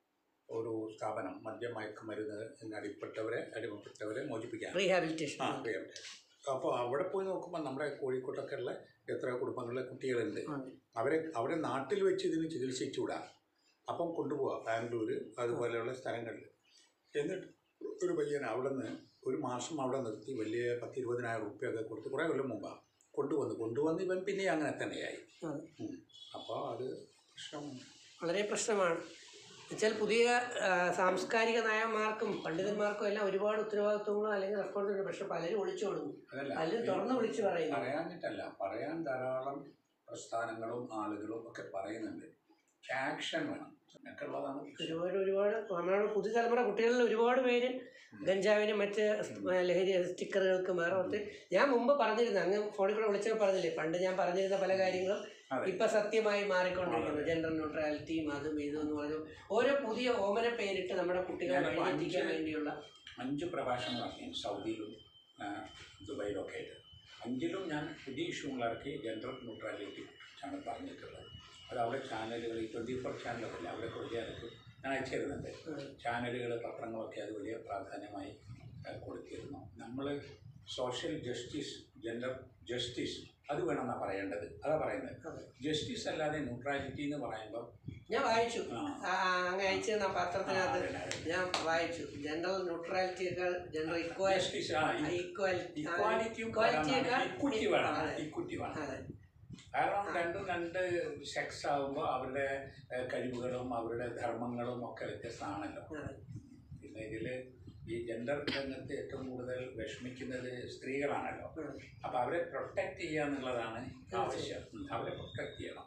ഒരു സ്ഥാപനം മദ്യം മയക്കുമരുന്ന് എന്ന് അടിപ്പെട്ടവരെ അടിമപ്പെട്ടവരെ മോചിപ്പിക്കാൻ റീഹാബിലിറ്റേഷൻ ആ അപ്പോൾ അവിടെ പോയി നോക്കുമ്പോൾ നമ്മുടെ കോഴിക്കോട്ടൊക്കെ ഉള്ള എത്ര കുടുംബങ്ങളിലെ കുട്ടികളുണ്ട് അവരെ അവരെ നാട്ടിൽ വെച്ച് ഇതിന് ചികിത്സിച്ചുകൂടാ അപ്പം കൊണ്ടുപോവാം ബാംഗ്ലൂർ അതുപോലെയുള്ള സ്ഥലങ്ങളിൽ എന്നിട്ട് ഒരു പയ്യൻ അവിടെ നിന്ന് ഒരു മാസം അവിടെ നിർത്തി വലിയ പത്ത് ഇരുപതിനായിരം റുപ്യൊക്കെ കൊടുത്ത് കുറേ കൊല്ലം മുമ്പാണ് കൊണ്ടുവന്ന് കൊണ്ടുവന്ന് ഇവൻ പിന്നെ അങ്ങനെ തന്നെയായി അതെ. അപ്പോൾ അത് പ്രശ്നമുണ്ട് വളരെ പ്രശ്നമാണ് എന്നുവെച്ചാൽ പുതിയ ആ, സാംസ്കാരിക നയന്മാർക്കും പണ്ഡിതന്മാർക്കും എല്ലാം ഒരുപാട് ഉത്തരവാദിത്വങ്ങളും അല്ലെങ്കിൽ റെസ്പോൺസിബിലിറ്റി പക്ഷെ പലരും ഒളിച്ചോടുന്നു അതല്ല പലരും തുറന്നു വിളിച്ച് പറയുന്നു പറയാനിട്ടല്ല പറയാൻ ധാരാളം പ്രസ്ഥാനങ്ങളും ആളുകളും ഒക്കെ പറയുന്നുണ്ട് പക്ഷെ ആക്ഷൻ വേണം എന്നൊക്കെ ഉള്ളതാണ് ഒരുപാട് ഒരുപാട് നമ്മുടെ പുതുതലമുറ കുട്ടികളിൽ ഒരുപാട് പേര് ഗഞ്ചാവിന് മറ്റ് ലഹരി സ്റ്റിക്കറുകൾക്ക് മാറി ഒത്തിരി ഞാൻ മുമ്പ് പറഞ്ഞിരുന്നു അങ്ങ് ഫോണിൽ കൂടെ വിളിച്ചപ്പോൾ പറഞ്ഞില്ലേ പണ്ട് ഞാൻ പറഞ്ഞിരുന്ന പല കാര്യങ്ങളും അതെ. ഇപ്പൊ സത്യമായി മാറിക്കൊണ്ടിരിക്കുന്നു ജെൻഡർ ന്യൂട്രാലിറ്റിയും അതും ഇതും എന്ന് പറഞ്ഞു ഓരോ പുതിയ ഓമന പേരിട്ട് നമ്മുടെ കുട്ടികളെ ഞാനിപ്പോ വഴിതെറ്റിക്കാൻ അഞ്ച് വേണ്ടിയുള്ള അഞ്ച് പ്രഭാഷണം നടത്തി സൗദിയിലും ആ, ദുബായിലൊക്കെ ആയിട്ട് അഞ്ചിലും ഞാൻ പുതിയ ഇഷ്യൂകളാക്കി ജെൻഡർ ന്യൂട്രാലിറ്റി ആണ് പറഞ്ഞിട്ടുള്ളത് അത് അവിടെ ചാനലുകൾ ഈ ട്വൻറ്റി ഫോർ ചാനലൊക്കെ ഇല്ല അവരെ കുറിച്ച് എനിക്ക് ഞാൻ അയച്ചു തരുന്നുണ്ട് ചാനലുകൾ പത്രങ്ങളൊക്കെ അത് വലിയ പ്രാധാന്യമായി ആ, കൊടുത്തിരുന്നു നമ്മൾ സോഷ്യൽ ജസ്റ്റിസ് ജെൻഡർ ജസ്റ്റിസ് അത് വേണമെന്നാണ് പറയേണ്ടത് അതാ പറയുന്നത് അതെ. ജസ്റ്റിസ് അല്ലാതെ ന്യൂട്രാലിറ്റി എന്ന് പറയുമ്പോൾ ഞാൻ വായിച്ചു ആ. ആ, അങ്ങ് അയച്ചു തന്ന പത്രത്തിനകത്ത് ആ, അതെ, അതെ. ഞാൻ വായിച്ചു ജെൻഡർ ന്യൂട്രാലിറ്റിയേക്കാൾ ജെൻഡർ ഇക്വാലിറ്റി ജസ്റ്റിസ് ആ ഈക്വാലിറ്റി ഇക്വാലിറ്റിയും ഇക്വിറ്റി വേണം ഇക്വിറ്റി വേണം അതെ കാരണം രണ്ടും രണ്ട് സെക്സ് ആകുമ്പോൾ അവരുടെ ഏഹ്, കഴിവുകളും അവരുടെ ധർമ്മങ്ങളും ഒക്കെ വ്യത്യസ്തമാണല്ലോ അതെ പിന്നെ ഇതിൽ ഈ ജെൻഡർ രംഗത്ത് ഏറ്റവും കൂടുതൽ വിഷമിക്കുന്നത് സ്ത്രീകളാണല്ലോ ഉം. അപ്പോൾ അവരെ പ്രൊട്ടക്റ്റ് ചെയ്യുക എന്നുള്ളതാണ് ആവശ്യം ഉം, അവരെ പ്രൊട്ടക്റ്റ് ചെയ്യണം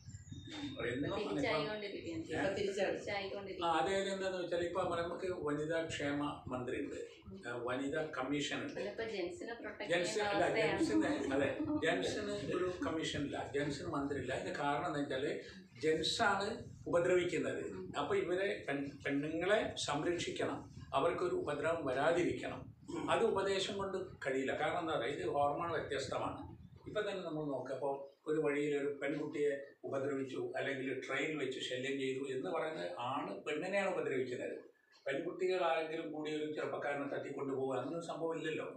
ഉം, എന്നും ഇപ്പം തിരിച്ചായിക്കൊണ്ടിരിക്കുകയാണ് ഇപ്പൊ തിരിച്ചാണ് ആ തിരിച്ചായിക്കൊണ്ടിരിക്കുകയാണ് അതായത് എന്താണെന്ന് വെച്ചാൽ ഇപ്പോൾ നമുക്ക് വനിതാ ക്ഷേമ മന്ത്രി ഉണ്ട് ഏഹ്, വനിതാ കമ്മീഷൻ ഉണ്ട് അതിലിപ്പോ ജെൻസിനെ പ്രൊട്ടക്ട് ജെൻസ് ചെയ്യുന്ന അല്ല അവസ്ഥയാണ് ജെൻസിന് അതെ ജെൻസിന് ഒരു കമ്മീഷനില്ല ജെൻസിന് മന്ത്രിയില്ല അതിന്റെ കാരണം എന്ന് വെച്ചാൽ ജെൻസാണ് ഉപദ്രവിക്കുന്നത് അപ്പോൾ ഇവരെ പെൺ പെണ്ണുങ്ങളെ സംരക്ഷിക്കണം അവർക്കൊരു ഉപദ്രവം വരാതിരിക്കണം അത് ഉപദേശം കൊണ്ട് കഴിയില്ല കാരണം എന്താ പറയുക ഇത് ഹോർമോൺ വ്യത്യസ്തമാണ് ഇപ്പം തന്നെ നമ്മൾ നോക്കപ്പോൾ ഒരു വഴിയിൽ ഒരു പെൺകുട്ടിയെ ഉപദ്രവിച്ചു അല്ലെങ്കിൽ ട്രെയിൻ വെച്ച് ശല്യം ചെയ്തു എന്ന് പറയുന്നത് ആണ് പെണ്ണിനെയാണ് ഉപദ്രവിക്കുന്നത് പെൺകുട്ടികൾ ആരെങ്കിലും കൂടി ഒരു ചെറുപ്പക്കാരനെ തട്ടിക്കൊണ്ടു പോകുക അങ്ങനൊരു സംഭവം ഇല്ലല്ലോ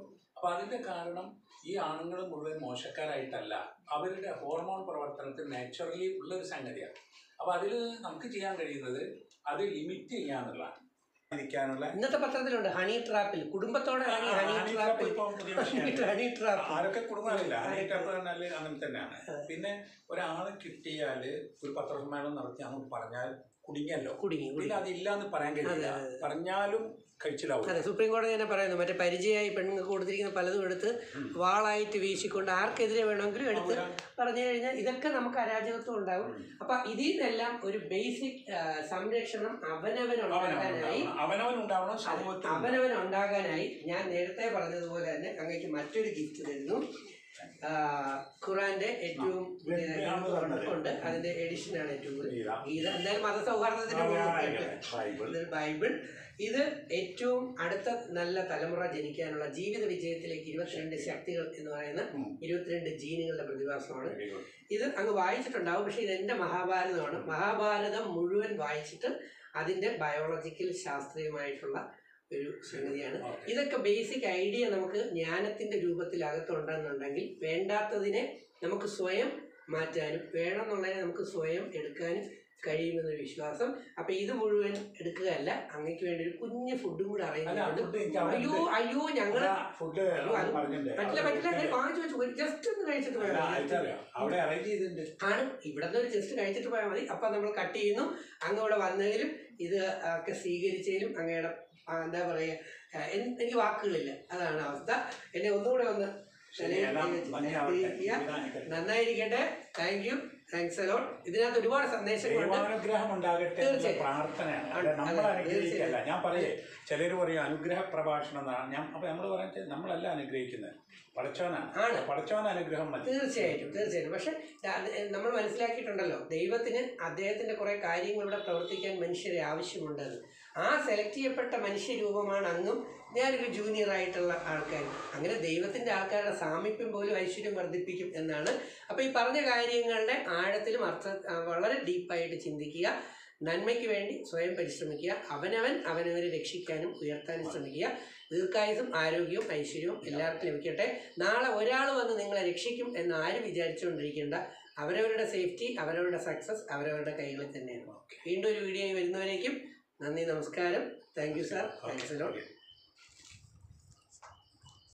അപ്പോൾ അതിൻ്റെ കാരണം ഈ ആണുങ്ങൾ മുഴുവൻ മോശക്കാരായിട്ടല്ല അവരുടെ ഹോർമോൺ പ്രവർത്തനത്തിൽ നാച്ചുറലി ഉള്ളൊരു സംഗതിയാണ് അപ്പോൾ അതിൽ നമുക്ക് ചെയ്യാൻ കഴിയുന്നത് അത് ലിമിറ്റ് ചെയ്യാന്നുള്ളതാണ് ഇരിക്കാനുള്ള ഇന്നത്തെ പത്രത്തിലുണ്ട് ഹണി ട്രാപ്പിൽ കുടുംബത്തോടെ ഹണി ആ, ഹണി honey trap ട്രാപ്പിൽ ഇപ്പം പുതിയ വിഷയമാണ്. ഹണി ട്രാപ്പ് ആരൊക്കെ കുടുംബമില്ല ഹണിട്രാപ്പ് പറഞ്ഞാൽ അങ്ങനെ തന്നെയാണ് പിന്നെ ഒരാളെ കിട്ടിയാൽ ഒരു പത്രസമ്മേളനം നടത്തി അങ്ങ് പറഞ്ഞാൽ കുടുങ്ങിയല്ലോ കുടുങ്ങി കുടുങ്ങി പിന്നെ അതില്ല എന്ന് പറയാൻ കഴിയില്ല പറഞ്ഞാലും കഴിച്ചിലാവും അതെ സുപ്രീം കോടതി തന്നെ പറയുന്നു മറ്റേ പരിചയമായി പെണ്ണുങ്ങൾക്ക് കൊടുത്തിരിക്കുന്ന പലതും എടുത്ത് വാളായിട്ട് വീശിക്കൊണ്ട് ആർക്കെതിരെ വേണമെങ്കിലും എടുത്ത് പറഞ്ഞു കഴിഞ്ഞാൽ ഇതൊക്കെ നമുക്ക് അരാജകത്വം ഉണ്ടാകും അപ്പൊ ഇതിൽ നിന്നെല്ലാം ഒരു ബേസിക് സംരക്ഷണം അവനവൻ ഉണ്ടാകാനായി അവനവൻ ഉണ്ടാവണം സമൂഹത്തിൽ അവനവൻ ഉണ്ടാകാനായി ഞാൻ നേരത്തെ പറഞ്ഞതുപോലെ തന്നെ അങ്ങേക്ക് മറ്റൊരു ഗിഫ്റ്റ് തരുന്നു ആ, ഖുറാന്റെ ഏറ്റവും ഇത് ആണ് പറഞ്ഞത്. ഉണ്ട് അതിന്റെ എഡിഷനാണ് ഏറ്റവും കൂടുതൽ ഗീത. ഗീത എന്തായാലും മതസൗഹാർദ്ദത്തിന്റെ ആ, മുകളിൽ ആയിക്കോട്ടെ. കേട്ട്. ബൈബിൾ. ഇത് ബൈബിൾ ഇത് ഏറ്റവും അടുത്ത നല്ല തലമുറ ജനിക്കാനുള്ള ജീവിത വിജയത്തിലേക്ക് ഇരുപത്തിരണ്ട് ശക്തികൾ എന്ന് പറയുന്ന ഉം. ഇരുപത്തിരണ്ട് ജീനുകളുടെ പ്രതിഭാസമാണ് Very good. ഇത് അങ്ങ് വായിച്ചിട്ടുണ്ടാവും പക്ഷെ ഇത് എൻ്റെ മഹാഭാരതമാണ് മഹാഭാരതം മുഴുവൻ വായിച്ചിട്ട് അതിൻ്റെ ബയോളജിക്കൽ ശാസ്ത്രീയമായിട്ടുള്ള ഒരു സംഗതിയാണ് Okay. ഇതൊക്കെ ബേസിക് ഐഡിയ നമുക്ക് ജ്ഞാനത്തിന്റെ രൂപത്തിൽ അകത്തുണ്ടെന്നുണ്ടെങ്കിൽ വേണ്ടാത്തതിനെ നമുക്ക് സ്വയം മാറ്റാനും വേണമെന്നുള്ളതിനെ നമുക്ക് സ്വയം എടുക്കാനും കഴിയുമെന്നൊരു വിശ്വാസം അപ്പൊ ഇത് മുഴുവൻ എടുക്കുകയല്ല അങ്ങക്ക് വേണ്ടി ഒരു കുഞ്ഞു ഫുഡും കൂടെ അല്ല അറിയുന്നുണ്ട് ഫുഡ് എനിക്ക് അവിടെ അയ്യോ അയ്യോ ഞങ്ങള് ഫുഡ് അയ്യോ, അത് പറഞ്ഞിട്ടുണ്ട് പറ്റില്ല പറ്റില്ല ഞാൻ വാങ്ങിച്ചു വെച്ചു ജസ്റ്റ് ഒന്ന് കഴിച്ചിട്ട് അല്ല, പോയാൽ മതി. എനിക്കറിയാം. അവിടെ അറേഞ്ച് ചെയ്തിട്ടുണ്ട് ആണ് ഇവിടുന്ന് ഒരു ജസ്റ്റ് കഴിച്ചിട്ട് പോയാൽ മതി അപ്പം നമ്മൾ കട്ട് ചെയ്യുന്നു അങ്ങ് ഇവിടെ വന്നതിലും ഇത് ഒക്കെ സ്വീകരിച്ചതിലും അങ്ങയുടെ ആ, എന്താ പറയുക ആ, എൻ- എനിക്ക് വാക്കുകളില്ല അതാണ് അവസ്ഥ എന്നെ ഒന്നുകൂടെ ഒന്ന് ശരി, എല്ലാം ഭംഗിയാവട്ടെ. സ്വീകരിക്കുക. നന്നായിരിക്കട്ടെ താങ്ക് യു താങ്ക്സ് അലോട്ട് ഇതിനകത്ത് ഒരുപാട് സന്ദേശങ്ങളുണ്ട് ദൈവാനുഗ്രഹം ഉണ്ടാകട്ടെ എന്നുള്ള തീർച്ചയായും. പ്രാർത്ഥനയാണ് അതെ, അല്ല നമ്മൾ അതെ, അനുഗ്രഹിക്കല്ല തീർച്ചയായും. ഞാൻ പറയേ ചിലർ പറയും അനുഗ്രഹ പ്രഭാഷണം എന്നാണ് ഞാൻ അപ്പൊ നമ്മൾ പറഞ്ഞിട്ട് നമ്മളല്ല അനുഗ്രഹിക്കുന്നത് പടച്ചോനാണ് ആണ്. പടച്ചോൻ അനുഗ്രഹം മതി തീർച്ചയായിട്ടും തീർച്ചയായിട്ടും പക്ഷെ നമ്മൾ മനസ്സിലാക്കിയിട്ടുണ്ടല്ലോ ദൈവത്തിന് അദ്ദേഹത്തിന്റെ കുറെ കാര്യങ്ങൾ ഇവിടെ പ്രവർത്തിക്കാൻ മനുഷ്യരെ ആവശ്യമുണ്ടെന്ന് ആ സെലക്ട് ചെയ്യപ്പെട്ട മനുഷ്യരൂപമാണ് അങ്ങും ഞാനൊരു ജൂനിയർ ആയിട്ടുള്ള ആൾക്കാർ അങ്ങനെ ദൈവത്തിന്റെ ആൾക്കാരുടെ സാമീപ്യം പോലും ഐശ്വര്യം വർദ്ധിപ്പിക്കും എന്നാണ് അപ്പൊ ഈ പറഞ്ഞ കാര്യങ്ങളുടെ ആഴത്തിലും അർത്ഥ ആ, വളരെ ഡീപ്പായിട്ട് ചിന്തിക്കുക നന്മയ്ക്ക് വേണ്ടി സ്വയം പരിശ്രമിക്കുക അവനവൻ അവനവനെ രക്ഷിക്കാനും ഉയർത്താനും ശ്രമിക്കുക ദീർഘായുസും ആരോഗ്യവും ഐശ്വര്യവും എല്ലാവർക്കും ലഭിക്കട്ടെ നാളെ ഒരാൾ വന്ന് നിങ്ങളെ രക്ഷിക്കും എന്ന് ആരും വിചാരിച്ചുകൊണ്ടിരിക്കേണ്ട അവരവരുടെ സേഫ്റ്റി അവരവരുടെ സക്സസ് അവരവരുടെ കൈകളിൽ തന്നെയാണ് വീണ്ടും ഒരു വീഡിയോ വരുന്നവരേക്കും നന്ദി നമസ്കാരം thank you sir thanks lot